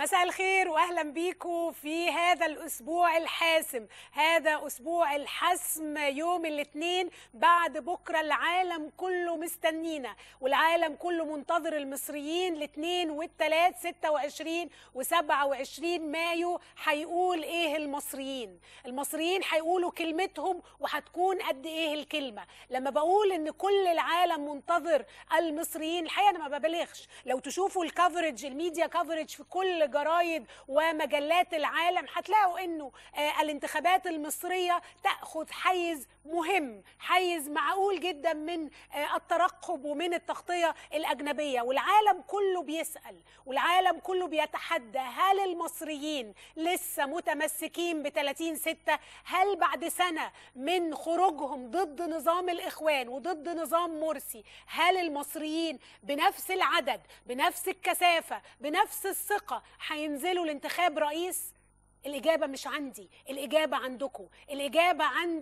مساء الخير واهلا بيكم في هذا الاسبوع الحاسم هذا اسبوع الحسم يوم الاثنين بعد بكره العالم كله مستنينا والعالم كله منتظر المصريين الاثنين والثلاث 26 و27 مايو هيقول ايه المصريين المصريين هيقولوا كلمتهم وهتكون قد ايه الكلمه لما بقول ان كل العالم منتظر المصريين الحقيقه انا ما ببالغش لو تشوفوا الكفرج الميديا كفرج في كل جرايد ومجلات العالم هتلاقوا انه آه الانتخابات المصريه تاخذ حيز مهم حيز معقول جدا من آه الترقب ومن التغطيه الاجنبيه والعالم كله بيسال والعالم كله بيتحدى هل المصريين لسه متمسكين ب 30 6 هل بعد سنه من خروجهم ضد نظام الاخوان وضد نظام مرسي هل المصريين بنفس العدد بنفس الكثافه بنفس الثقه هينزلوا لانتخاب رئيس الإجابة مش عندي الإجابة عندكم الإجابة عند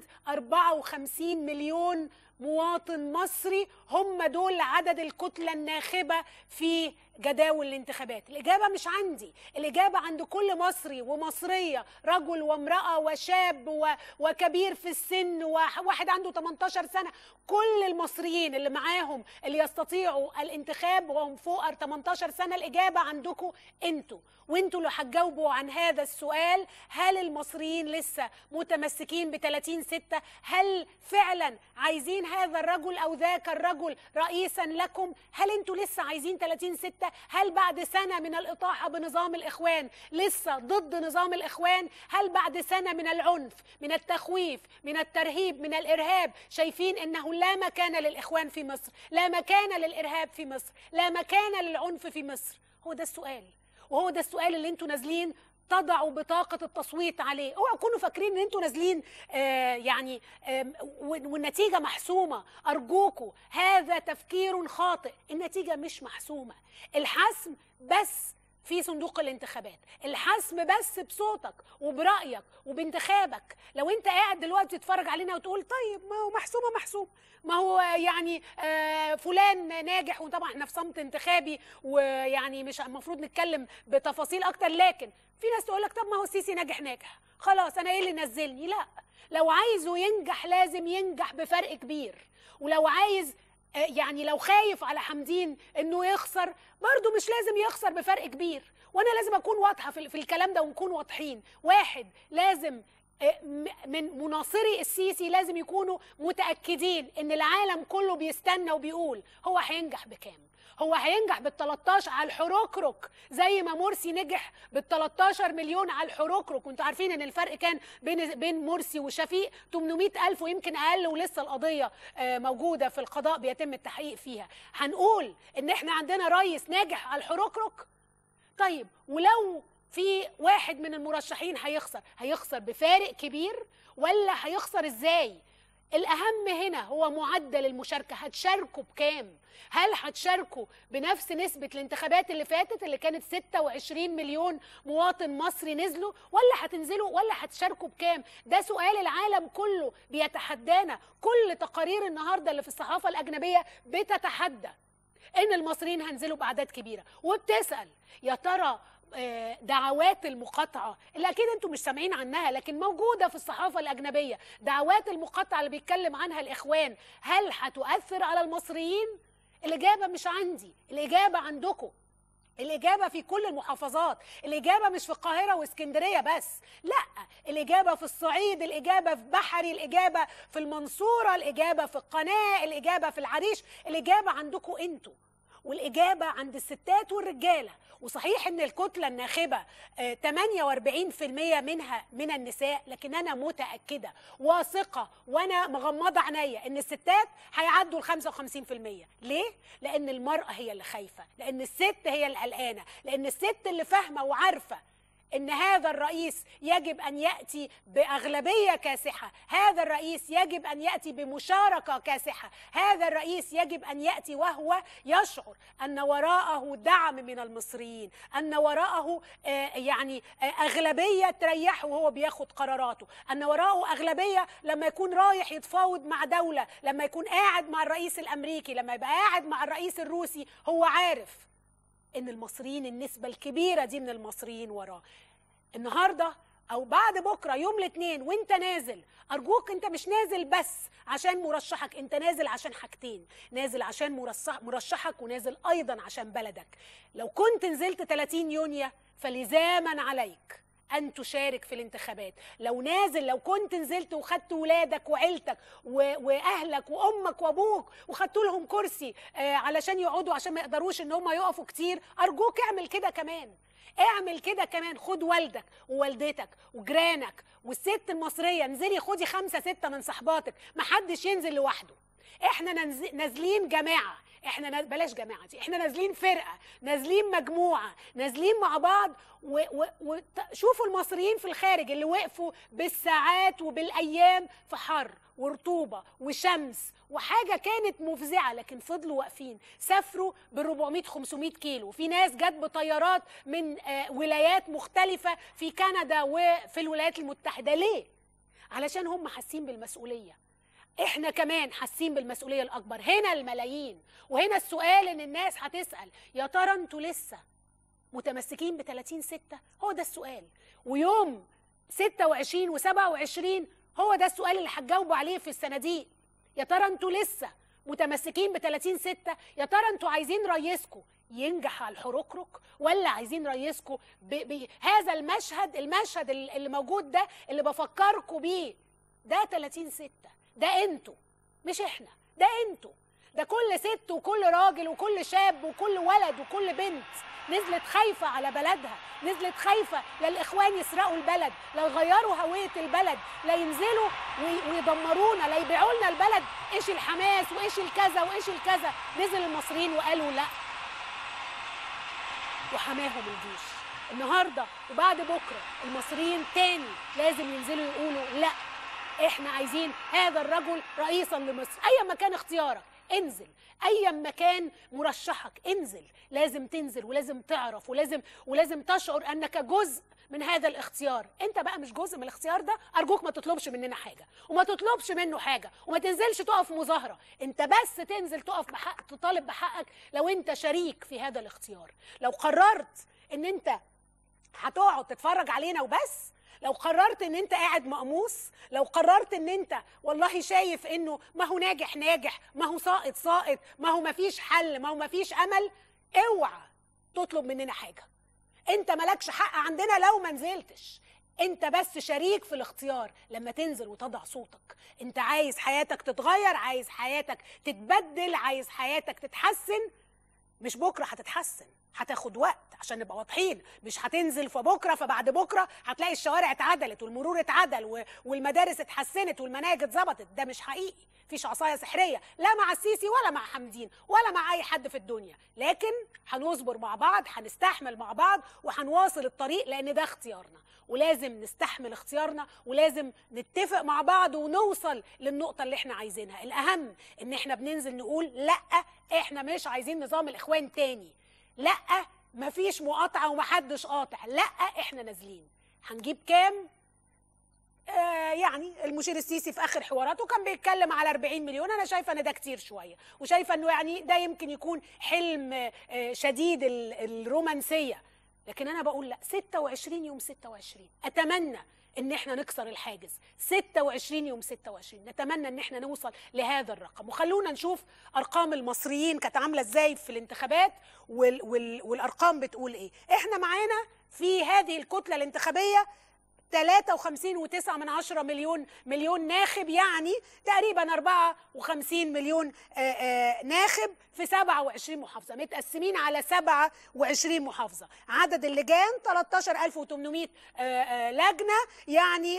54 مليون مواطن مصري هم دول عدد الكتلة الناخبة في جداول الانتخابات الإجابة مش عندي الإجابة عند كل مصري ومصرية رجل وامرأة وشاب و... وكبير في السن وواحد عنده 18 سنة كل المصريين اللي معاهم اللي يستطيعوا الانتخاب وهم فوق 18 سنة الإجابة عندكم انتوا وانتوا اللي هتجاوبوا عن هذا السؤال هل المصريين لسه متمسكين ب 30 6 هل فعلا عايزين هذا الرجل او ذاك الرجل رئيسا لكم هل انتوا لسه عايزين 30 6 هل بعد سنه من الاطاحه بنظام الاخوان لسه ضد نظام الاخوان هل بعد سنه من العنف من التخويف من الترهيب من الارهاب شايفين انه لا مكان للاخوان في مصر لا مكان للارهاب في مصر لا مكان للعنف في مصر هو ده السؤال وهو ده السؤال اللي انتوا نازلين تضعوا بطاقة التصويت عليه اوعوا تكونوا فاكرين ان انتوا نازلين آه يعني آه والنتيجة محسومة ارجوكوا هذا تفكير خاطئ النتيجة مش محسومة الحسم بس في صندوق الانتخابات الحسم بس بصوتك وبرأيك وبانتخابك لو انت قاعد دلوقتي تتفرج علينا وتقول طيب ما هو محسومة محسوم ما هو يعني آه فلان ناجح وطبعا احنا في صمت انتخابي ويعني مش المفروض نتكلم بتفاصيل اكتر لكن في ناس تقول لك طب ما هو السيسي ناجح ناجح خلاص انا ايه اللي نزلني لا لو عايزه ينجح لازم ينجح بفرق كبير ولو عايز يعني لو خايف على حمدين انه يخسر برضه مش لازم يخسر بفرق كبير وانا لازم اكون واضحه في الكلام ده ونكون واضحين واحد لازم من مناصري السيسي لازم يكونوا متاكدين ان العالم كله بيستنى وبيقول هو هينجح بكام هو هينجح بال 13 على الحروكرك زي ما مرسي نجح بال 13 مليون على الحروكرك وانتوا عارفين ان الفرق كان بين بين مرسي وشفيق 800 الف ويمكن اقل ولسه القضيه موجوده في القضاء بيتم التحقيق فيها هنقول ان احنا عندنا رئيس ناجح على الحروكرك طيب ولو في واحد من المرشحين هيخسر هيخسر بفارق كبير ولا هيخسر ازاي الأهم هنا هو معدل المشاركة هتشاركوا بكام؟ هل هتشاركوا بنفس نسبة الانتخابات اللي فاتت اللي كانت 26 مليون مواطن مصري نزلوا ولا هتنزلوا ولا هتشاركوا بكام؟ ده سؤال العالم كله بيتحدانا كل تقارير النهاردة اللي في الصحافة الأجنبية بتتحدى إن المصريين هينزلوا بأعداد كبيرة وبتسأل يا ترى دعوات المقاطعة اللي أكيد أنتم مش سامعين عنها لكن موجودة في الصحافة الأجنبية دعوات المقاطعة اللي بيتكلم عنها الإخوان هل هتؤثر على المصريين؟ الإجابة مش عندي الإجابة عندكم الإجابة في كل المحافظات الإجابة مش في القاهرة واسكندرية بس لا الإجابة في الصعيد الإجابة في بحري الإجابة في المنصورة الإجابة في القناة الإجابة في العريش الإجابة عندكم أنتوا والإجابة عند الستات والرجالة وصحيح ان الكتلة الناخبة 48% منها من النساء لكن انا متأكدة واثقة وانا مغمضة عينيا ان الستات هيعدوا ال 55% ليه؟ لان المرأة هي اللي خايفة لان الست هي اللي قلقانة لان الست اللي فاهمة وعارفة ان هذا الرئيس يجب ان ياتي باغلبيه كاسحه هذا الرئيس يجب ان ياتي بمشاركه كاسحه هذا الرئيس يجب ان ياتي وهو يشعر ان وراءه دعم من المصريين ان وراءه يعني اغلبيه تريحه وهو بياخد قراراته ان وراءه اغلبيه لما يكون رايح يتفاوض مع دوله لما يكون قاعد مع الرئيس الامريكي لما يبقى قاعد مع الرئيس الروسي هو عارف ان المصريين النسبه الكبيره دي من المصريين وراه النهارده او بعد بكره يوم الاثنين وانت نازل ارجوك انت مش نازل بس عشان مرشحك انت نازل عشان حاجتين نازل عشان مرشح مرشحك ونازل ايضا عشان بلدك لو كنت نزلت 30 يونيو فلزاما عليك ان تشارك في الانتخابات لو نازل لو كنت نزلت وخدت ولادك وعيلتك و... واهلك وامك وابوك وخدت لهم كرسي آه علشان يقعدوا عشان ما يقدروش ان هم يقفوا كتير ارجوك اعمل كده كمان اعمل كده كمان خد والدك ووالدتك وجيرانك والست المصريه انزلي خدي خمسه سته من صحباتك محدش ينزل لوحده احنا ننز- نازلين جماعه احنا ناز... بلاش جماعه دي احنا نازلين فرقه نازلين مجموعه نازلين مع بعض وشوفوا و... و... ت- شوفوا المصريين في الخارج اللي وقفوا بالساعات وبالايام في حر ورطوبه وشمس وحاجه كانت مفزعه لكن فضلوا واقفين سافروا ب 400 500 كيلو في ناس جت بطيارات من آه، ولايات مختلفه في كندا وفي الولايات المتحده ليه علشان هم حاسين بالمسؤوليه احنا كمان حاسين بالمسؤوليه الاكبر هنا الملايين وهنا السؤال ان الناس هتسال يا ترى انتوا لسه متمسكين ب 30 6 هو ده السؤال ويوم 26 و27 هو ده السؤال اللي هتجاوبوا عليه في الصناديق يا ترى انتوا لسه متمسكين ب 30 6 يا ترى انتوا عايزين رئيسكم ينجح على الحركرك ولا عايزين رئيسكم بهذا المشهد المشهد اللي موجود ده اللي بفكركم بيه ده 30 6 ده انتوا مش احنا ده انتوا ده كل ست وكل راجل وكل شاب وكل ولد وكل بنت نزلت خايفة على بلدها نزلت خايفة لا الإخوان يسرقوا البلد لا يغيروا هوية البلد لا ينزلوا وي- ويدمرونا لا يبيعوا لنا البلد إيش الحماس وإيش الكذا وإيش الكذا نزل المصريين وقالوا لا وحماهم الجيش النهارده وبعد بكره المصريين تاني لازم ينزلوا يقولوا لا احنا عايزين هذا الرجل رئيسا لمصر ايا ما كان اختيارك انزل ايا ما كان مرشحك انزل لازم تنزل ولازم تعرف ولازم ولازم تشعر انك جزء من هذا الاختيار انت بقى مش جزء من الاختيار ده ارجوك ما تطلبش مننا حاجه وما تطلبش منه حاجه وما تنزلش تقف مظاهره انت بس تنزل تقف بحق تطالب بحقك لو انت شريك في هذا الاختيار لو قررت ان انت هتقعد تتفرج علينا وبس لو قررت ان انت قاعد مقموص لو قررت ان انت والله شايف انه ما هو ناجح ناجح ما هو ساقط ساقط ما هو ما فيش حل ما هو ما فيش امل اوعى تطلب مننا حاجه انت مالكش حق عندنا لو ما نزلتش انت بس شريك في الاختيار لما تنزل وتضع صوتك انت عايز حياتك تتغير عايز حياتك تتبدل عايز حياتك تتحسن مش بكره هتتحسن هتاخد وقت عشان نبقى واضحين مش هتنزل فبكره فبعد بكره هتلاقي الشوارع اتعدلت والمرور اتعدل و- والمدارس اتحسنت والمناهج اتظبطت ده مش حقيقي مفيش عصايه سحريه لا مع السيسي ولا مع حمدين ولا مع اي حد في الدنيا لكن هنصبر مع بعض هنستحمل مع بعض وهنواصل الطريق لان ده اختيارنا ولازم نستحمل اختيارنا ولازم نتفق مع بعض ونوصل للنقطه اللي احنا عايزينها الاهم ان احنا بننزل نقول لا احنا مش عايزين نظام الاخوان تاني لا مفيش مقاطعه ومحدش قاطع لا احنا نازلين هنجيب كام آه يعني المشير السيسي في اخر حواراته كان بيتكلم على 40 مليون انا شايفه ان ده كتير شويه وشايفه انه يعني ده يمكن يكون حلم آه شديد ال- الرومانسيه لكن انا بقول لا 26 يوم 26 اتمنى ان احنا نكسر الحاجز 26 يوم 26 نتمنى ان احنا نوصل لهذا الرقم وخلونا نشوف ارقام المصريين كانت عامله ازاي في الانتخابات وال وال والارقام بتقول ايه احنا معانا في هذه الكتله الانتخابيه 53.9 من عشرة مليون مليون ناخب يعني تقريبا 54 مليون آه، آه، ناخب في 27 محافظة متقسمين على 27 محافظة عدد اللجان 13800 آه، آه، لجنة يعني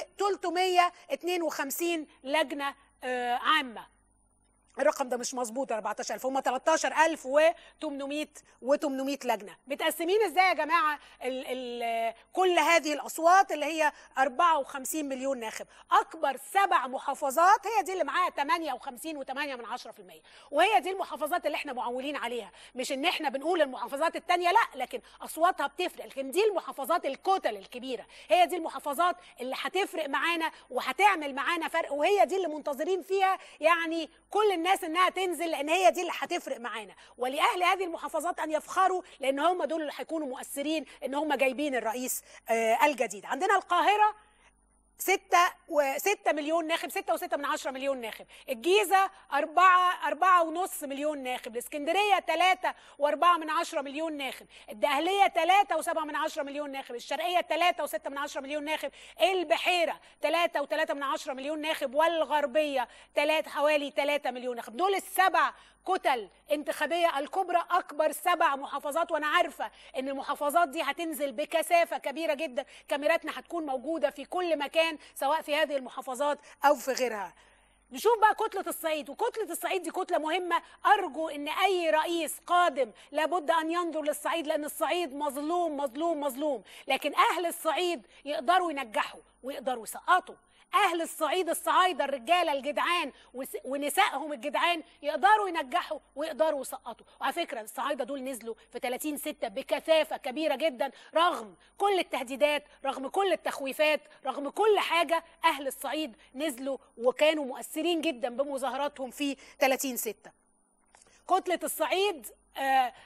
352 لجنة آه، عامة الرقم ده مش مظبوط 14000 هم 13800 و800 لجنه متقسمين ازاي يا جماعه ال ال كل هذه الاصوات اللي هي 54 مليون ناخب اكبر سبع محافظات هي دي اللي معاها 58 و8 من 10% وهي دي المحافظات اللي احنا معولين عليها مش ان احنا بنقول المحافظات التانية لا لكن اصواتها بتفرق لكن دي المحافظات الكتل الكبيره هي دي المحافظات اللي هتفرق معانا وهتعمل معانا فرق وهي دي اللي منتظرين فيها يعني كل الناس الناس انها تنزل لان هي دي اللي هتفرق معانا ولاهل هذه المحافظات ان يفخروا لان هم دول اللي هيكونوا مؤثرين ان هم جايبين الرئيس آه، الجديد عندنا القاهره ستة وستة مليون ناخب ستة وستة من عشرة مليون ناخب الجيزة أربعة أربعة ونص مليون ناخب الإسكندرية تلاتة وأربعة من عشرة مليون ناخب الدهلية تلاتة وسبعة من عشرة مليون ناخب الشرقية تلاتة وستة من عشرة مليون ناخب البحيرة تلاتة وتلاتة من عشرة مليون ناخب والغربية تلاتة حوالي تلاتة مليون ناخب دول السبع كتل انتخابية الكبرى أكبر سبع محافظات وأنا عارفة إن المحافظات دي هتنزل بكثافة كبيرة جدا كاميراتنا هتكون موجودة في كل مكان سواء في هذه المحافظات أو في غيرها نشوف بقى كتلة الصعيد وكتلة الصعيد دي كتلة مهمة أرجو إن أي رئيس قادم لابد أن ينظر للصعيد لأن الصعيد مظلوم مظلوم مظلوم لكن أهل الصعيد يقدروا ينجحوا ويقدروا يسقطوا اهل الصعيد الصعايده الرجاله الجدعان ونسائهم الجدعان يقدروا ينجحوا ويقدروا يسقطوا وعلى فكره الصعايده دول نزلوا في 30 6 بكثافه كبيره جدا رغم كل التهديدات رغم كل التخويفات رغم كل حاجه اهل الصعيد نزلوا وكانوا مؤثرين جدا بمظاهراتهم في 30 6 كتله الصعيد 26%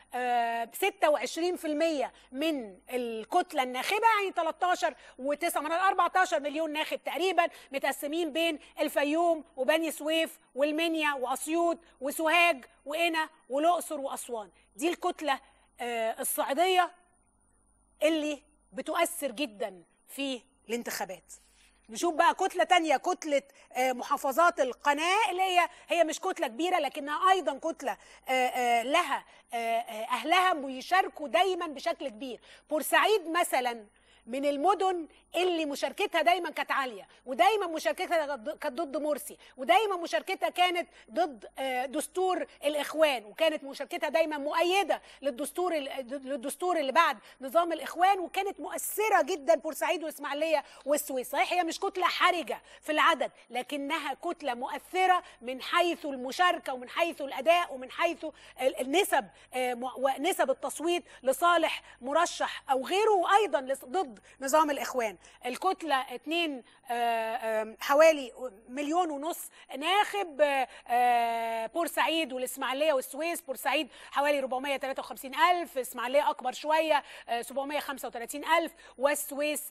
من الكتلة الناخبة يعني 13 و9 من 14 مليون ناخب تقريبا متقسمين بين الفيوم وبني سويف والمنيا وأسيوط وسوهاج وقنا والأقصر وأسوان دي الكتلة الصعيدية اللي بتؤثر جدا في الانتخابات نشوف بقى كتلة تانية كتلة محافظات القناة اللي هي هي مش كتلة كبيرة لكنها أيضا كتلة لها أهلها بيشاركوا دايما بشكل كبير بورسعيد مثلا من المدن اللي مشاركتها دايما كانت عاليه ودايما مشاركتها كانت ضد مرسي ودايما مشاركتها كانت ضد دستور الاخوان وكانت مشاركتها دايما مؤيده للدستور للدستور اللي بعد نظام الاخوان وكانت مؤثره جدا بورسعيد والاسماعيليه والسويس صحيح هي مش كتله حرجه في العدد لكنها كتله مؤثره من حيث المشاركه ومن حيث الاداء ومن حيث النسب ونسب التصويت لصالح مرشح او غيره وايضا ضد نظام الاخوان الكتله اتنين حوالي مليون ونص ناخب بورسعيد والاسماعيليه والسويس بورسعيد حوالي 453 الف اسماعيليه اكبر شويه 735 الف والسويس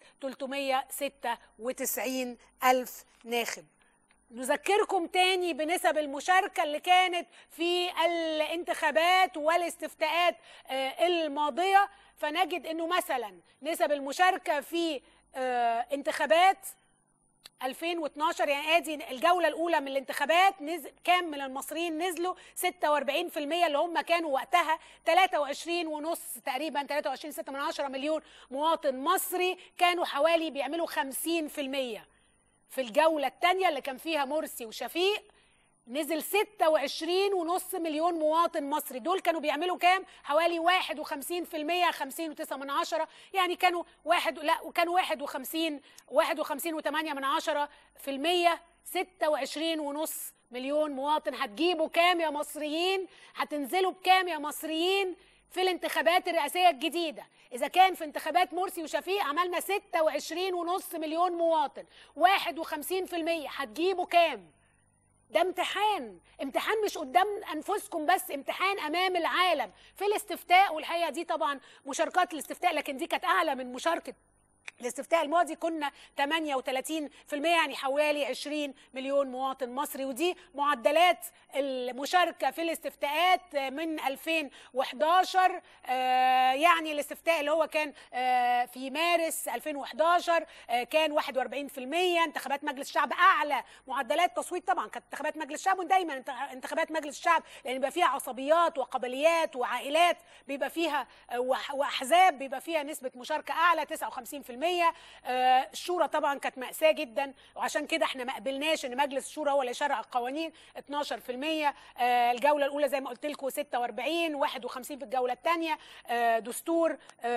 396 الف ناخب نذكركم تاني بنسب المشاركة اللي كانت في الانتخابات والاستفتاءات الماضية فنجد انه مثلا نسب المشاركة في انتخابات 2012 يعني ادي الجوله الاولى من الانتخابات نزل كام من المصريين نزلوا 46% اللي هم كانوا وقتها 23 ونص تقريبا 23 6 من 10 مليون مواطن مصري كانوا حوالي بيعملوا 50% في الجوله الثانيه اللي كان فيها مرسي وشفيق نزل 26 ونص مليون مواطن مصري دول كانوا بيعملوا كام حوالي 51% 50 و9 من عشرة يعني كانوا واحد لا وكانوا 51 51 و8 من عشرة في المية 26 ونص مليون مواطن هتجيبوا كام يا مصريين هتنزلوا بكام يا مصريين في الانتخابات الرئاسية الجديدة إذا كان في انتخابات مرسي وشفيق عملنا 26 ونص مليون مواطن 51% هتجيبوا كام ده امتحان امتحان مش قدام انفسكم بس امتحان امام العالم في الاستفتاء والحقيقه دي طبعا مشاركات الاستفتاء لكن دي كانت اعلى من مشاركه الاستفتاء الماضي كنا 38% يعني حوالي 20 مليون مواطن مصري ودي معدلات المشاركه في الاستفتاءات من 2011 آه يعني الاستفتاء اللي هو كان آه في مارس 2011 آه كان 41% انتخابات مجلس الشعب اعلى معدلات تصويت طبعا كانت انتخابات مجلس الشعب ودايما انتخابات مجلس الشعب لان بيبقى فيها عصبيات وقبليات وعائلات بيبقى فيها واحزاب بيبقى فيها نسبه مشاركه اعلى 59% الشورى طبعا كانت مأساة جدا وعشان كده احنا ما قبلناش ان مجلس الشورى هو اللي شرع القوانين 12% الجولة الأولى زي ما قلت لكم 46 51 في الجولة الثانية دستور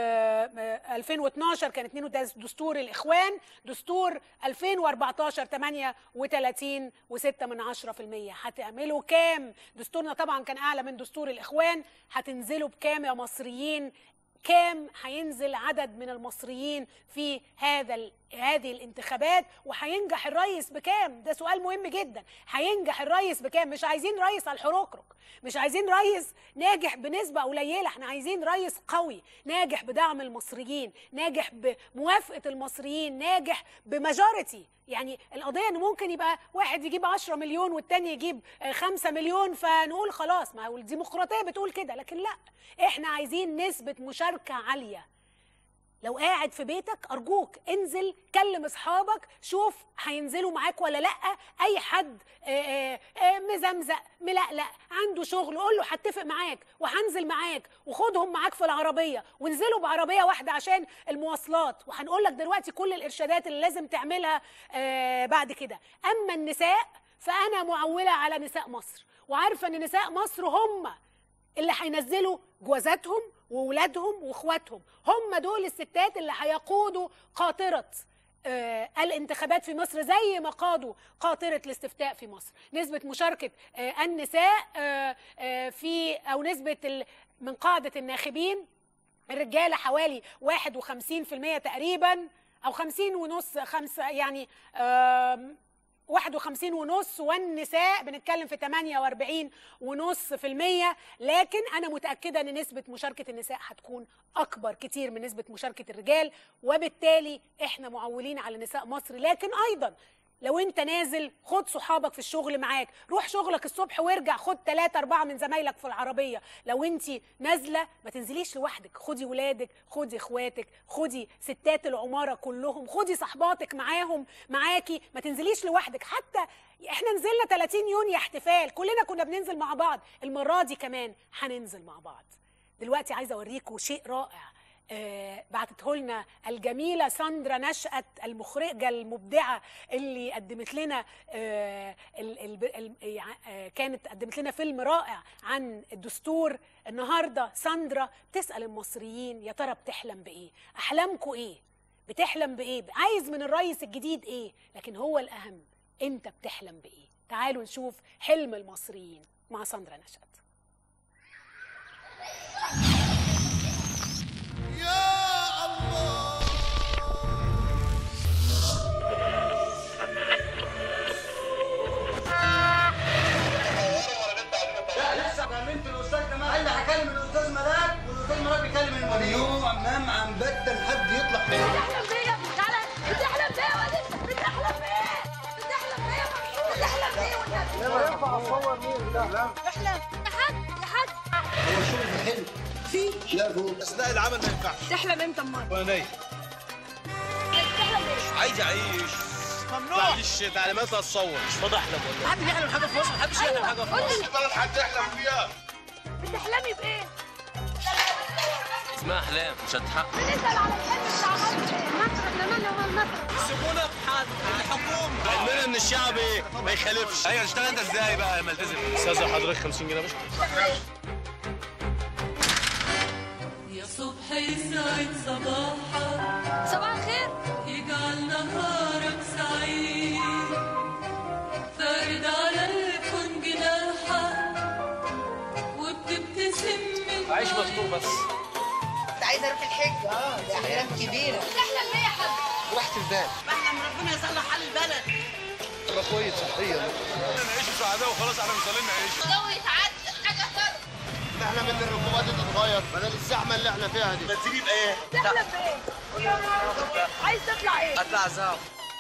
2012 كان 2 دستور الإخوان دستور 2014 38 و6 من 10% هتعملوا كام دستورنا طبعا كان أعلى من دستور الإخوان هتنزلوا بكام يا مصريين كام هينزل عدد من المصريين في هذا هذه الانتخابات وهينجح الرئيس بكام ده سؤال مهم جدا هينجح الرئيس بكام مش عايزين رئيس على الحروكرك مش عايزين رئيس ناجح بنسبة قليلة احنا عايزين رئيس قوي ناجح بدعم المصريين ناجح بموافقة المصريين ناجح بماجوريتي يعني القضية ان ممكن يبقى واحد يجيب 10 مليون والتاني يجيب 5 مليون فنقول خلاص ما هو الديمقراطية بتقول كده لكن لا احنا عايزين نسبة مشاركة عالية لو قاعد في بيتك ارجوك انزل كلم اصحابك شوف هينزلوا معاك ولا لا اي حد آه، آه، آه، مزمزق ملقلق عنده شغل قول له هتفق معاك وهنزل معاك وخدهم معاك في العربيه وانزلوا بعربيه واحده عشان المواصلات وهنقول لك دلوقتي كل الارشادات اللي لازم تعملها بعد كده اما النساء فانا معوله على نساء مصر وعارفه ان نساء مصر هم اللي هينزلوا جوازاتهم وولادهم واخواتهم هم دول الستات اللي هيقودوا قاطره آه الانتخابات في مصر زي ما قادوا قاطرة الاستفتاء في مصر نسبة مشاركة آه النساء آه آه في أو نسبة من قاعدة الناخبين الرجالة حوالي 51% تقريبا أو 50 ونص خمسة يعني 51 ونص والنساء بنتكلم في 48 ونص في المية لكن أنا متأكدة أن نسبة مشاركة النساء هتكون أكبر كتير من نسبة مشاركة الرجال وبالتالي إحنا معولين على نساء مصر لكن أيضا لو انت نازل خد صحابك في الشغل معاك روح شغلك الصبح وارجع خد ثلاثة أربعة من زمايلك في العربية لو انت نازلة ما تنزليش لوحدك خدي ولادك خدي اخواتك خدي ستات العمارة كلهم خدي صحباتك معاهم معاكي ما تنزليش لوحدك حتى احنا نزلنا 30 يونيو احتفال كلنا كنا بننزل مع بعض المرة دي كمان هننزل مع بعض دلوقتي عايزة اوريكم شيء رائع آه بعتته لنا الجميلة ساندرا نشأت المخرجة المبدعة اللي قدمت لنا آه ال ال ال آه كانت قدمت لنا فيلم رائع عن الدستور النهاردة ساندرا تسأل المصريين يا ترى بتحلم بإيه أحلامكم إيه بتحلم بإيه عايز من الرئيس الجديد إيه لكن هو الأهم أنت بتحلم بإيه تعالوا نشوف حلم المصريين مع ساندرا نشأت احلم لحد لحد هو شغل حلو في لا هو اثناء العمل ما ينفعش تحلم امتى امال؟ وانا نايم تحلم ايه؟ عايز اعيش ممنوع معلش تعليمات اتصور مش فاضي احلم والله حد يحلم حاجه في مصر محدش يحلم أيوة. حاجه في مصر بلد حد يحلم فيها بتحلمي بايه؟ اسمها احلام مش هتحقق بنسال على الحلم بتاع مصر مصر احنا مالنا ومال مصر سيبونا بحد الحكومه علمنا ان الشعب ايه ما يخالفش ايوه اشتغل انت ازاي بقى يا ملتزم استاذ حضرتك 50 جنيه باشا يا صبح يسعد صباحك صباح الخير يجعل نهارك سعيد فارد على الكون جناحك وبتبتسم من عيش مفتوح بس كنت عايزه اروح الحج اه دي احلام كبيره بتحلم ايه يا حاج؟ راحة البال بحلم ربنا يصلح حال البلد تبقى كويس صحيا نعيش سعداء وخلاص احنا مش نعيش الجو يتعدل حاجه خالص احنا من الركوبات تتغير بدل الزحمه اللي احنا فيها دي بتسيبي بايه؟ تحلم بايه؟ عايز تطلع ايه؟ اطلع زاو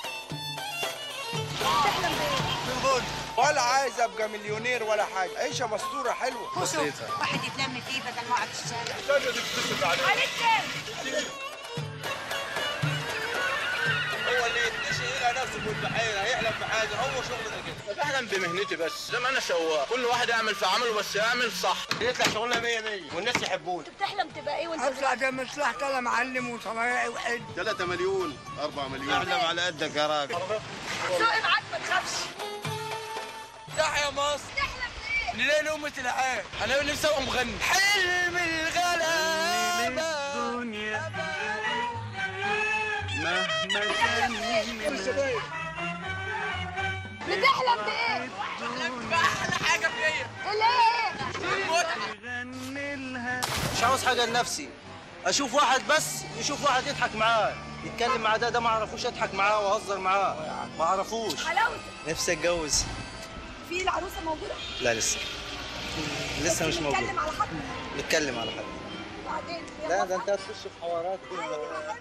تحلم بايه؟ ولا عايز ابقى مليونير ولا حاجه عيشه مستوره حلوه بسيطة واحد يتلم فيه بدل ما اقعد في الشارع عليك كام؟ هو اللي يشيلها نفسه في البحيره هيحلم في حاجه هو شغلنا كده بحلم بمهنتي بس زي ما انا سواق كل واحد يعمل في عمله بس يعمل صح يطلع شغلنا 100 100 والناس يحبونا انت بتحلم تبقى ايه وانت اطلع ده مصلحتي انا معلم وصنايعي وحلو 3 مليون 4 مليون احلم على قدك يا راجل سوقي معاك ما تخافش تحيا مصر تحلم بايه؟ نلاقي لقمة العيال انا نفسي ابقى مغني حلم الغلابة بتحلم بايه؟ احلى حاجه فيا ليه؟ المتعه مش عاوز حاجه لنفسي اشوف واحد بس يشوف واحد يضحك معاه يتكلم مع ده ده ما اعرفوش اضحك معاه واهزر معاه ما اعرفوش حلاوتك نفسي اتجوز في العروسه موجوده لا لسه لسه مش موجود نتكلم على حد نتكلم على حد بعدين لا ده انت هتخش في حوارات كده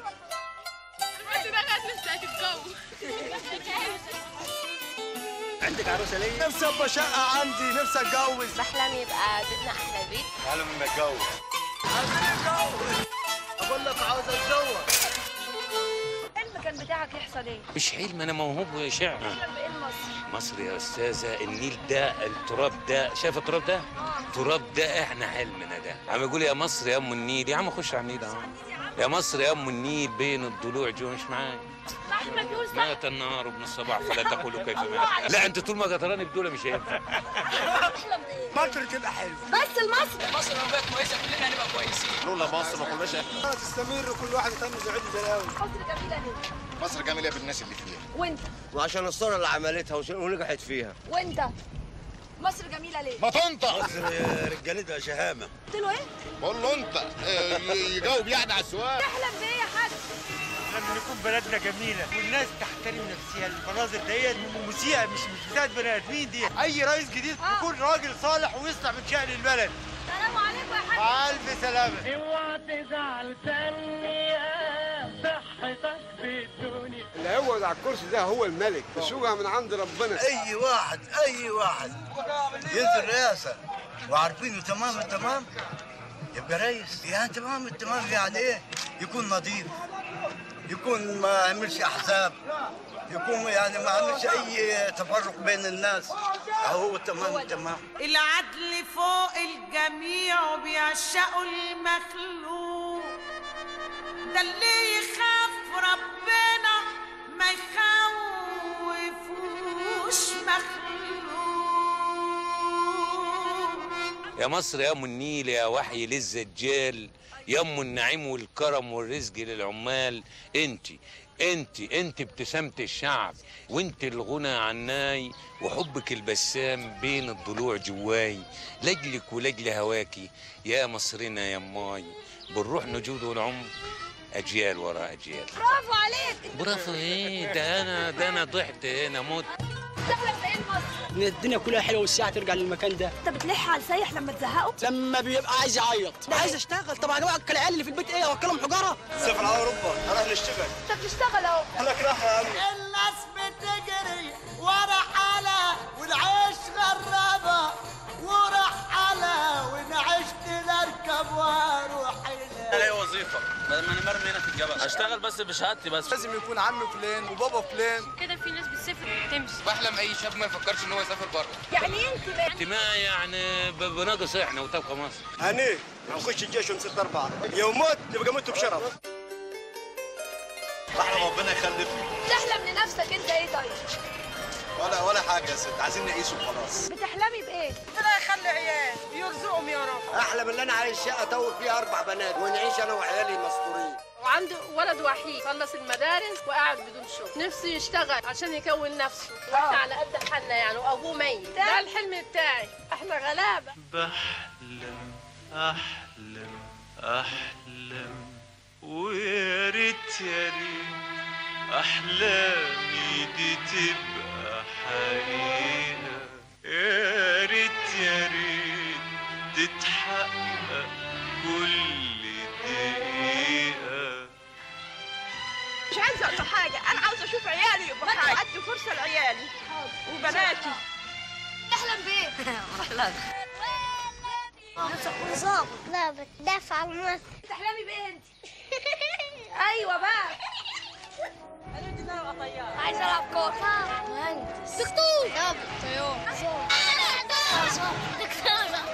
عندك عروسه ليا نفسي ابقى شقه عندي نفسي اتجوز بحلم يبقى بيتنا احلى بيت تعالوا من اتجوز عايزين نتجوز اقول لك عاوز اتجوز المكان بتاعك يحصل ايه؟ مش حلم انا موهوب شعر تحلم بايه مصر؟ مصر يا استاذه النيل ده التراب ده شايف التراب ده التراب ده احنا حلمنا ده عم يقول يا مصر يا ام النيل يا عم خش على النيل اهو يا مصر يا ام النيل بين الضلوع جو مش معايا صح ما بيقول صح مات النهار ابن الصباح فلا تقولوا كيف مات لا انت طول ما قطراني بدول مش هينفع تحلم بايه؟ مصر تبقى حلوه بس المصري مصر لو بقت كويسه كلنا هنبقى كويسين لولا مصر ما كناش احنا تستمر كل واحد يتم زعيم زلاوي مصر جميله ليه؟ مصر جميله بالناس اللي فيها وانت وعشان الصورة اللي عملتها وش- ونجحت فيها وانت مصر جميله ليه؟ ما تنطق مصر رجالتها شهامة قلت له ايه؟ قول له انت آه، يجاوب يعني على السؤال تحلم بايه يا حاج؟ لما يكون بلدنا جميله والناس تحترم نفسها المناظر ديت مسيئه مش مش بتاعت بني ادمين دي اي رئيس جديد آه. يكون راجل صالح ويصلح من شأن البلد السلام عليكم يا حاج مع الف سلامه اوعى تزعل ثانية صحتك في الدنيا اللي هيقعد على الكرسي ده هو الملك الشوقة من عند ربنا أي واحد أي واحد ينزل رئاسة وعارفينه تمام التمام يبقى رئيس يعني تمام التمام يعني إيه يكون نظيف يكون ما يعملش أحزاب يكون يعني ما يعملش أي تفرق بين الناس هو تمام التمام العدل فوق الجميع وبيعشقوا المخلوق ده اللي يخاف ربنا ما يخوفوش مخلوق يا مصر يا ام النيل يا وحي للزجال يا ام النعيم والكرم والرزق للعمال انت انت انت ابتسامة الشعب وانت الغنى عناي وحبك البسام بين الضلوع جواي لاجلك ولاجل هواكي يا مصرنا يا ماي بالروح نجود والعمر اجيال ورا اجيال برافو عليك برافو ايه ده انا ده انا ضحت هنا موت تحلم بايه مصر؟ ان الدنيا كلها حلوه والساعه ترجع للمكان ده انت بتلح على السايح لما تزهقه؟ لما بيبقى عايز يعيط عايز اشتغل طب انا اوكل العيال اللي في البيت ايه اوكلهم حجاره سافر على اوروبا هروح نشتغل انت بتشتغل اهو لك راح يا عم الناس بتجري ورا حلا والعيش غرابة ورحلة ونعشت نركب واروح هي وظيفة بدل ما أنا مرمي هنا في الجبل اشتغل بس بشهادتي بس لازم يكون عمي فلان وبابا فلان كده في ناس بتسافر تمشي بحلم اي شاب ما يفكرش ان هو يسافر بره يعني ايه انتماء؟ انتماء يعني ب- بناقص احنا وتبقى مصر هني نخش الجيش ونسد اربعه يوم موت تبقى مت بشرف رحمة ربنا يخلفني تحلم لنفسك انت ايه طيب؟ ولا ولا حاجة يا ست عايزين نعيش وخلاص بتحلمي بايه؟ ربنا يخلي عيال يرزقهم يا رب احلم ان انا عايش شقه طول فيها اربع بنات ونعيش انا وعيالي مستورين وعنده ولد وحيد خلص المدارس وقاعد بدون شغل نفسه يشتغل عشان يكون نفسه واحنا على قد حالنا يعني وابوه ميت ده الحلم بتاعي احنا غلابه بحلم احلم احلم ويا ريت يا ريت احلامي دي تبقى حقيقه يا ريت يا ريت تتحقق كل دقيقه مش عايزه اقول حاجه انا عاوزه اشوف عيالي يبقى حاجه ادي فرصه لعيالي وبناتي تحلم بايه؟ نفسك تكون ظابط لا بتدافع عن مصر تحلمي بايه انت؟ ايوه بقى عايزه العب كوره مهندس دكتور ضابط طيار دكتوره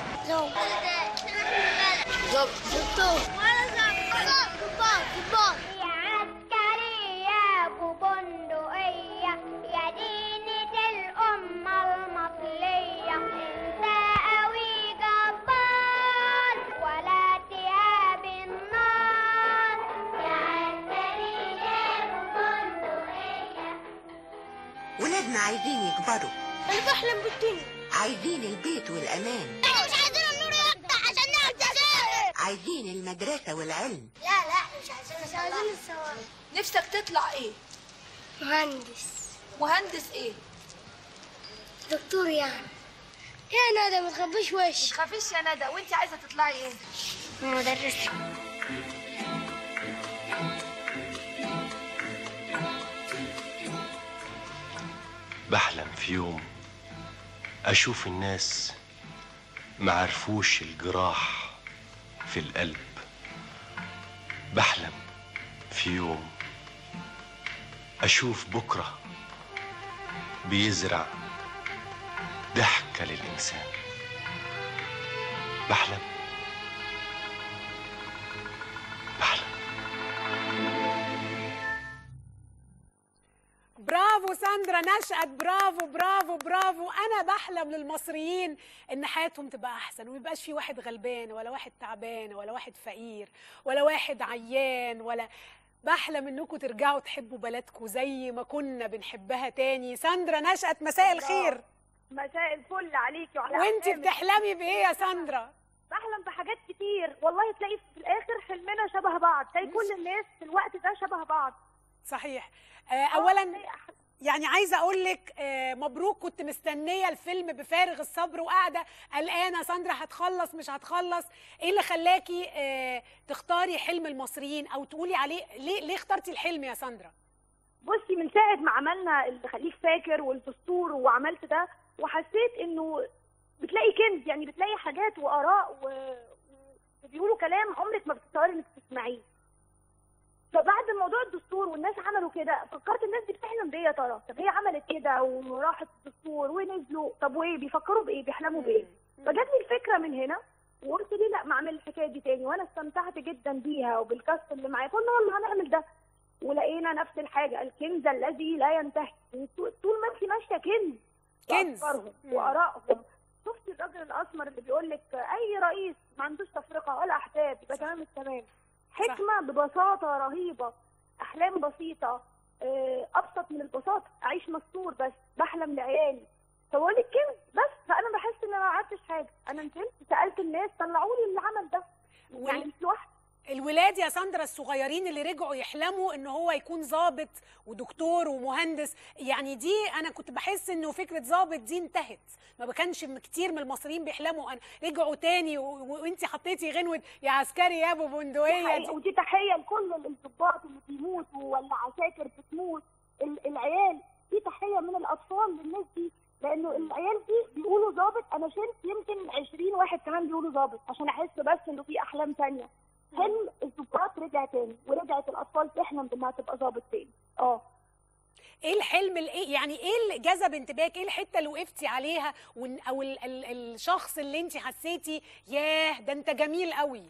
ضابط دكتور كبار كبار عسكرية وبندقية يا دينة الأمة المصرية انت قوي جبار ولا تهاب النار يا عسكرية وبندقية ولادنا عايزين يكبروا انا بحلم بالدنيا عايزين البيت والأمان مش عايزين النور يقطع عشان نعرف نسافر عايزين المدرسة والعلم لا لا مش عايزين مش عايزين السواق نفسك تطلع ايه مهندس مهندس ايه دكتور يعني يا ندى ما تخبيش وش ما تخافيش يا ندى وانت عايزه تطلعي ايه مدرسة بحلم في يوم أشوف الناس معرفوش الجراح في القلب بحلم في يوم أشوف بكرة بيزرع ضحكة للإنسان بحلم برافو ساندرا نشأت برافو برافو برافو انا بحلم للمصريين ان حياتهم تبقى احسن وما يبقاش في واحد غلبان ولا واحد تعبان ولا واحد فقير ولا واحد عيان ولا بحلم انكم ترجعوا تحبوا بلدكم زي ما كنا بنحبها تاني ساندرا نشأت مساء الخير مساء الفل عليكي وعلى وانت أحلامك. بتحلمي بايه يا ساندرا بحلم بحاجات كتير والله تلاقي في الاخر حلمنا شبه بعض تلاقي كل الناس في الوقت ده شبه بعض صحيح آه، اولا يعني عايزه اقول لك آه، مبروك كنت مستنيه الفيلم بفارغ الصبر وقاعده قلقانه ساندرا هتخلص مش هتخلص ايه اللي خلاكي آه، تختاري حلم المصريين او تقولي عليه ليه ليه اخترتي الحلم يا ساندرا بصي من ساعه ما عملنا اللي خليك فاكر والدستور وعملت ده وحسيت انه بتلاقي كنز يعني بتلاقي حاجات واراء و... وبيقولوا كلام عمرك ما بتتصوري انك تسمعيه فبعد موضوع الدستور والناس عملوا كده فكرت الناس دي بتحلم بايه يا ترى طب هي عملت كده وراحت الدستور ونزلوا طب وايه بيفكروا بايه بيحلموا بايه فجاتني الفكره من هنا وقلت ليه لا ما اعمل الحكايه دي تاني وانا استمتعت جدا بيها وبالكاست اللي معايا قلنا يلا هنعمل ده ولقينا نفس الحاجه الكنز الذي لا ينتهي طول ما انت ماشيه كنز كنز. بأفكارهم وارائهم شفتي الراجل الاسمر اللي بيقول لك اي رئيس ما عندوش تفرقه ولا احزاب يبقى تمام التمام حكمه ببساطه رهيبه احلام بسيطه آه، ابسط من البساطه اعيش مستور بس بحلم لعيالي فبقول لك كنز بس فانا بحس ان انا ما عملتش حاجه انا نزلت سالت الناس طلعوا لي اللي عمل ده يعني مش لوحدي الولاد يا ساندرا الصغيرين اللي رجعوا يحلموا ان هو يكون ضابط ودكتور ومهندس يعني دي انا كنت بحس انه فكره ضابط دي انتهت ما كانش كتير من المصريين بيحلموا أن رجعوا تاني وانت حطيتي غنوه يا عسكري يا ابو بندقيه حقيقي، ودي تحيه لكل الضباط اللي بيموتوا ولا عساكر بتموت ال- العيال دي تحيه من الاطفال للناس دي لانه العيال دي بيقولوا ظابط انا شلت يمكن 20 واحد كمان بيقولوا ظابط عشان احس بس انه في احلام تانية حلم الضباط رجع تاني ورجعت الاطفال تحلم بانها تبقى ظابط تاني اه ايه الحلم الايه يعني ايه اللي جذب انتباهك ايه الحته اللي وقفتي عليها وإن- او ال ال الشخص اللي انت حسيتي ياه ده انت جميل قوي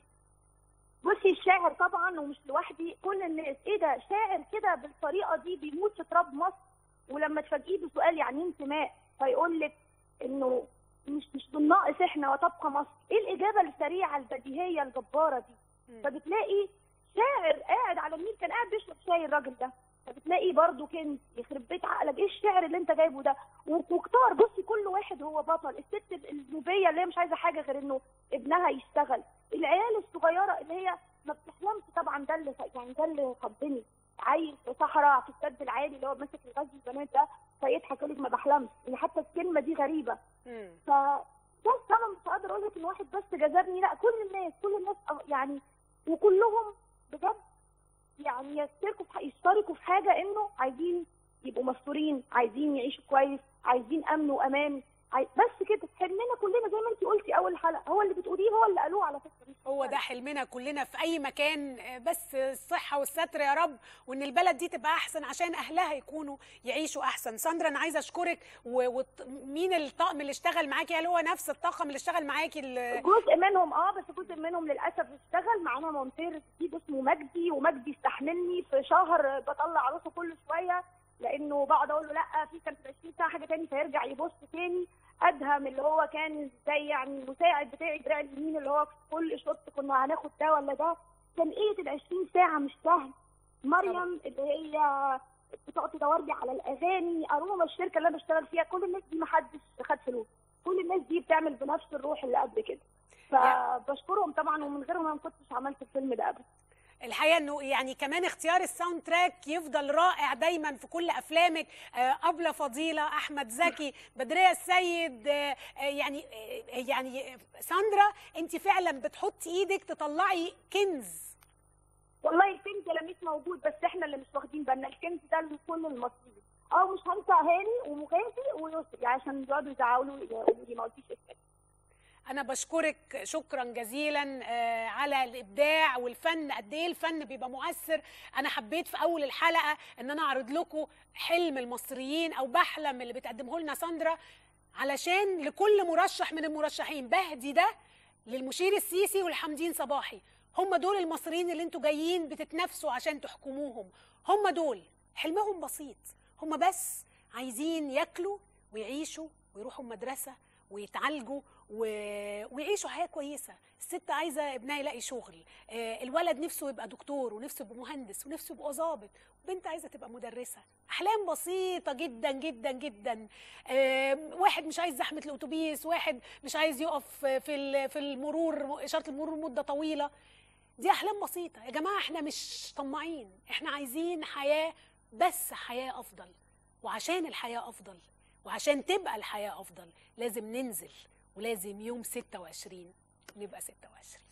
بصي الشاعر طبعا ومش لوحدي كل الناس ايه ده شاعر كده بالطريقه دي بيموت في تراب مصر ولما تفاجئيه بسؤال يعني إيه انتماء فيقول لك انه مش مش بالناقص احنا وتبقى مصر ايه الاجابه السريعه البديهيه الجباره دي فبتلاقي شاعر قاعد على النيل كان قاعد بيشرب شاي الراجل ده فبتلاقي برضه كنز يخرب بيت عقلك ايه الشعر اللي انت جايبه ده و- وكتار بصي كل واحد هو بطل الست النوبيه اللي هي مش عايزه حاجه غير انه ابنها يشتغل العيال الصغيره اللي هي ما بتحلمش طبعا ده اللي يعني ده اللي خضني عيل في صحراء في السد العالي اللي هو ماسك الغاز البنات ده فيضحك يقول لك ما بحلمش يعني حتى الكلمه دي غريبه ف بس انا مش قادر اقول لك ان واحد بس جذبني لا كل الناس كل الناس أه- يعني وكلهم بجد يعني يشتركوا في ح- يشتركوا في حاجه انه عايزين يبقوا مستورين عايزين يعيشوا كويس عايزين امن وامان عاي... بس كده حلمنا كلنا زي ما انت قلتي اول حلقه هو اللي بتقوليه هو اللي قالوه على فكره هو ده حلمنا كلنا في اي مكان آه، بس الصحه والستر يا رب وان البلد دي تبقى احسن عشان اهلها يكونوا يعيشوا احسن ساندرا انا عايزه اشكرك ومين الطاقم اللي اشتغل معاكي هل هو نفس الطاقم اللي اشتغل معاكي ال- جزء منهم اه بس جزء منهم للاسف اشتغل معانا مونتير جديد اسمه مجدي ومجدي استحملني في شهر بطلع عروسه كل شويه لانه بقعد اقول له لا في كان في 20 ساعه حاجه تاني فيرجع يبص تاني ادهم اللي هو كان زي يعني المساعد بتاعي دراع اليمين اللي هو في كل شوط كنا هناخد ده ولا ده كان ايه ال 20 ساعه مش سهل مريم اللي هي بتقعد تدور لي على الاغاني اروما الشركه اللي انا بشتغل فيها كل الناس دي ما حدش خد فلوس كل الناس دي بتعمل بنفس الروح اللي قبل كده فبشكرهم طبعا ومن غيرهم انا ما كنتش عملت الفيلم ده ابدا الحقيقه انه يعني كمان اختيار الساوند تراك يفضل رائع دايما في كل افلامك آه، ابله فضيله احمد زكي بدريه السيد آه، آه، يعني آه، يعني آه، ساندرا انت فعلا بتحطي ايدك تطلعي كنز والله الكنز ده مش موجود بس احنا اللي مش واخدين بالنا الكنز ده لكل المصريين اه مش هنسى هاني ومغازي ويسري عشان يقعدوا يزعلوا يقولوا لي ما قلتيش اسمك انا بشكرك شكرا جزيلا آه، على الابداع والفن قد ايه الفن بيبقى مؤثر انا حبيت في اول الحلقه ان انا اعرض لكم حلم المصريين او بحلم اللي بتقدمه لنا ساندرا علشان لكل مرشح من المرشحين بهدي ده للمشير السيسي والحمدين صباحي هم دول المصريين اللي انتوا جايين بتتنافسوا عشان تحكموهم هم دول حلمهم بسيط هم بس عايزين ياكلوا ويعيشوا ويروحوا المدرسه ويتعالجوا و... ويعيشوا حياه كويسه الست عايزه ابنها يلاقي شغل آه، الولد نفسه يبقى دكتور ونفسه يبقى مهندس ونفسه يبقى ظابط وبنت عايزه تبقى مدرسه احلام بسيطه جدا جدا جدا آه، واحد مش عايز زحمه الاتوبيس واحد مش عايز يقف في ال- في المرور اشاره المرور مده طويله دي احلام بسيطه يا جماعه احنا مش طماعين احنا عايزين حياه بس حياه افضل وعشان الحياه افضل وعشان تبقى الحياه افضل لازم ننزل ولازم يوم 26 نبقى 26